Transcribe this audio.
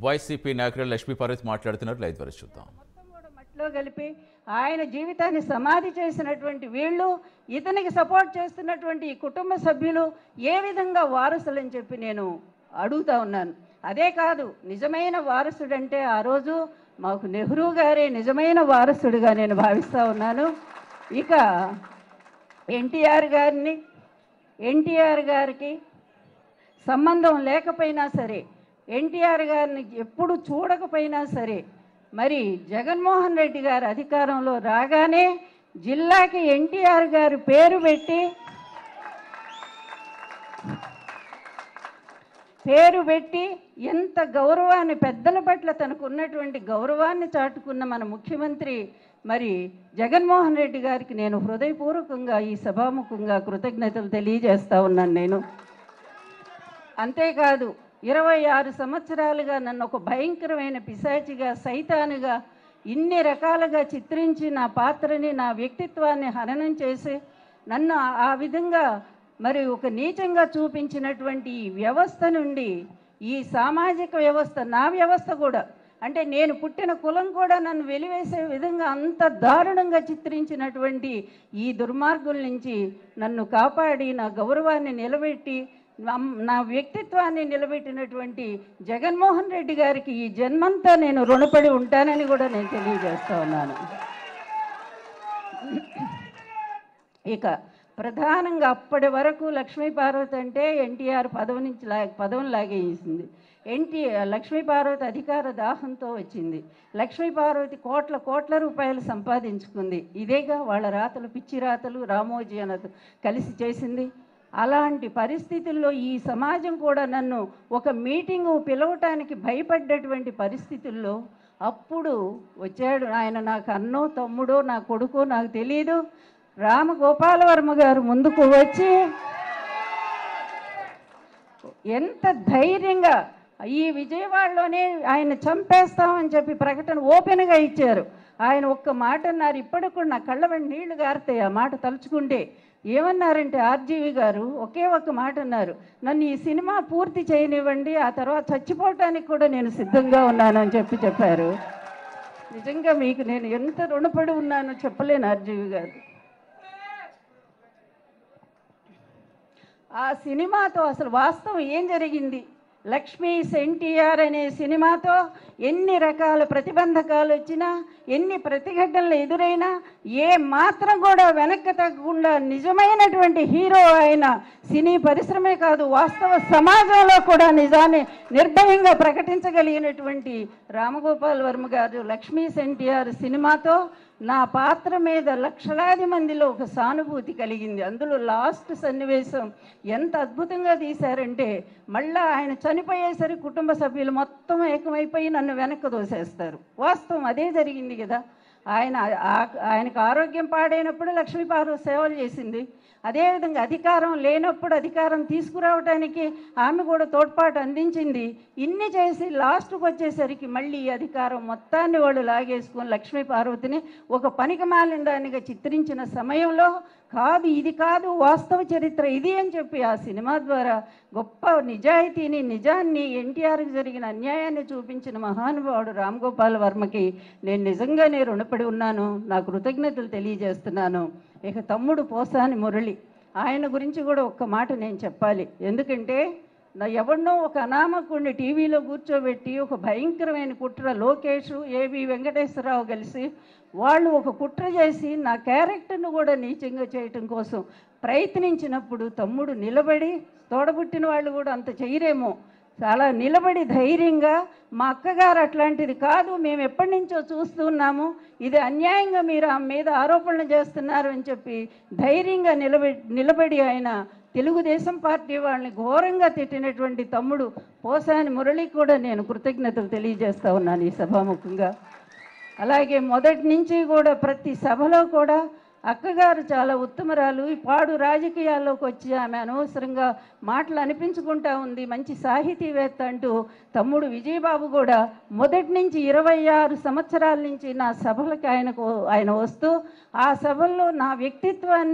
YCP నాయకులు లక్ష్మీ పార్వతి మాట్లాడుతున్నారు live ద్వారా చూద్దాం మొత్తం కూడా మట్టిలో కలిపి ఆయన జీవితాన్ని సమాధి చేసినటువంటి వీళ్ళు ఇతనికి సపోర్ట్ చేస్తున్నటువంటి ఈ కుటుంబ సభ్యులు ఏ విధంగా వారసులని చెప్పి నేను అడుగుతా ఉన్నాను అదే కాదు నిజమైన వారసుడంటే ఆ రోజు మాకు నెహ్రూ గారే నిజమైన వారసుడిగా నేను భావిస్తూ ఉన్నాను ఇక ఎన్టీఆర్ గారిని ఎన్టీఆర్ గారికి సంబంధం లేకపోయినా సరే ఎన్టీఆర్ గారిని ఎప్పుడు చూడకపోయినా సరే మరి జగన్మోహన్ రెడ్డి గారు అధికారంలో రాగానే జిల్లాకి ఎన్టీఆర్ గారి పేరు పెట్టి పేరు పెట్టి ఎంత గౌరవాన్ని పెద్దల పట్ల తనకు ఉన్నటువంటి గౌరవాన్ని చాటుకున్న మన ముఖ్యమంత్రి మరి జగన్మోహన్ రెడ్డి గారికి నేను హృదయపూర్వకంగా ఈ సభాముఖంగా కృతజ్ఞతలు తెలియజేస్తా ఉన్నాను నేను అంతేకాదు ఇరవై ఆరు సంవత్సరాలుగా నన్ను ఒక భయంకరమైన పిశాచిగా సైతానుగా ఇన్ని రకాలుగా చిత్రించి నా పాత్రని నా వ్యక్తిత్వాన్ని హననం చేసి నన్ను ఆ- ఆ విధంగా మరి ఒక నీచంగా చూపించినటువంటి ఈ వ్యవస్థ నుండి ఈ సామాజిక వ్యవస్థ నా వ్యవస్థ కూడా అంటే నేను పుట్టిన కులం కూడా నన్ను వెలివేసే విధంగా అంత దారుణంగా చిత్రించినటువంటి ఈ దుర్మార్గుల నుంచి నన్ను కాపాడి నా గౌరవాన్ని నిలబెట్టి నా- నా వ్యక్తిత్వాన్ని నిలబెట్టినటువంటి జగన్మోహన్ రెడ్డి గారికి ఈ జన్మంతా నేను రుణపడి ఉంటానని కూడా నేను తెలియజేస్తా ఉన్నాను ఇక ప్రధానంగా అప్పటి వరకు లక్ష్మీ పార్వతి అంటే ఎన్టీఆర్ పదవి నుంచి లా పదవిని లాగేసింది ఎన్టీ లక్ష్మీ పార్వతి అధికార దాహంతో వచ్చింది లక్ష్మీ పార్వతి కోట్ల కోట్ల రూపాయలు సంపాదించుకుంది ఇదేగా వాళ్ళ రాతలు పిచ్చి రాతలు రామోజీ అన్నది కలిసి చేసింది అలాంటి పరిస్థితుల్లో ఈ సమాజం కూడా నన్ను ఒక మీటింగు పిలవటానికి భయపడ్డటువంటి పరిస్థితుల్లో అప్పుడు వచ్చాడు ఆయన నాకు అన్నో తమ్ముడో నా కొడుకో నాకు తెలియదు రామగోపాలవర్మ గారు ముందుకు వచ్చి ఎంత ధైర్యంగా ఈ విజయవాడలోనే ఆయన చంపేస్తామని చెప్పి ప్రకటన ఓపెన్గా ఇచ్చారు ఆయన ఒక్క మాట అన్నారు ఇప్పటికి కూడా నా కళ్ళ వెంట నీళ్లు గారుతాయి ఆ మాట తలుచుకుంటే ఏమన్నారంటే ఆర్జీవి గారు ఒకే ఒక్క మాట అన్నారు నన్ను ఈ సినిమా పూర్తి చేయనివ్వండి ఆ తర్వాత చచ్చిపోవటానికి కూడా నేను సిద్ధంగా ఉన్నాను అని చెప్పి చెప్పారు నిజంగా మీకు నేను ఎంత రుణపడి ఉన్నానో చెప్పలేను ఆర్జీవి గారు ఆ సినిమాతో అసలు వాస్తవం ఏం జరిగింది లక్ష్మీ ఎన్టీఆర్ అనే సినిమాతో ఎన్ని రకాల ప్రతిబంధకాలు వచ్చినా ఎన్ని ప్రతిఘటనలు ఎదురైనా ఏ మాత్రం కూడా వెనక్కి తగ్గకుండా నిజమైనటువంటి హీరో ఆయన సినీ పరిశ్రమే కాదు వాస్తవ సమాజంలో కూడా నిజాన్ని నిర్భయంగా ప్రకటించగలిగినటువంటి రామగోపాల్ వర్మ గారు లక్ష్మీ ఎన్టీఆర్ సినిమాతో నా పాత్ర మీద లక్షలాది మందిలో ఒక సానుభూతి కలిగింది అందులో లాస్ట్ సన్నివేశం ఎంత అద్భుతంగా తీశారంటే మళ్ళా ఆయన చనిపోయేసరికి కుటుంబ సభ్యులు మొత్తం ఏకమైపోయి నన్ను వెనక్కి దోసేస్తారు వాస్తవం అదే జరిగింది కదా ఆయన ఆ- ఆయనకు ఆరోగ్యం పాడైనప్పుడు లక్ష్మీపార్వతి సేవలు చేసింది అదేవిధంగా అధికారం లేనప్పుడు అధికారం తీసుకురావడానికి ఆమె కూడా తోడ్పాటు అందించింది ఇన్ని చేసి లాస్ట్కి వచ్చేసరికి మళ్ళీ ఈ అధికారం మొత్తాన్ని వాళ్ళు లాగేసుకొని లక్ష్మీ పార్వతిని ఒక పనికి మాలిందానిగా చిత్రించిన సమయంలో కాదు ఇది కాదు వాస్తవ చరిత్ర ఇది అని చెప్పి ఆ సినిమా ద్వారా గొప్ప నిజాయితీని నిజాన్ని ఎన్టీఆర్కి జరిగిన అన్యాయాన్ని చూపించిన మహానుభావుడు రామ్ గోపాల్ వర్మకి నేను నిజంగానే రుణపడి ఉన్నాను నా కృతజ్ఞతలు తెలియజేస్తున్నాను ఇక తమ్ముడు పోసాని మురళి ఆయన గురించి కూడా ఒక్క మాట నేను చెప్పాలి ఎందుకంటే నా ఎవరినో ఒక అనామకుడిని టీవీలో కూర్చోబెట్టి ఒక భయంకరమైన కుట్ర లోకేష్ ఏబి వెంకటేశ్వరరావు కలిసి వాళ్ళు ఒక కుట్ర చేసి నా క్యారెక్టర్ను కూడా నీచంగా చేయటం కోసం ప్రయత్నించినప్పుడు తమ్ముడు నిలబడి తోడబుట్టిన వాళ్ళు కూడా అంత చేయరేమో చాలా నిలబడి ధైర్యంగా మా అక్కగారు అట్లాంటిది కాదు మేము ఎప్పటి నుంచో చూస్తున్నాము ఇది అన్యాయంగా మీరు ఆమె మీద ఆరోపణలు చేస్తున్నారు అని చెప్పి ధైర్యంగా నిలబడి నిలబడి ఆయన తెలుగుదేశం పార్టీ వాళ్ళని ఘోరంగా తిట్టినటువంటి తమ్ముడు పోసాని మురళి కూడా నేను కృతజ్ఞతలు తెలియజేస్తా ఉన్నాను ఈ సభాముఖంగా అలాగే మొదటి నుంచి కూడా ప్రతి సభలో కూడా అక్కగారు చాలా ఉత్తమరాలు ఈ పాడు రాజకీయాల్లోకి వచ్చి ఆమె అనవసరంగా మాటలు అనిపించుకుంటా ఉంది మంచి సాహితీవేత్త అంటూ తమ్ముడు విజయబాబు కూడా మొదటి నుంచి ఇరవై ఆరు సంవత్సరాల నుంచి నా సభలకు ఆయనకు ఆయన వస్తూ ఆ సభల్లో నా వ్యక్తిత్వాన్ని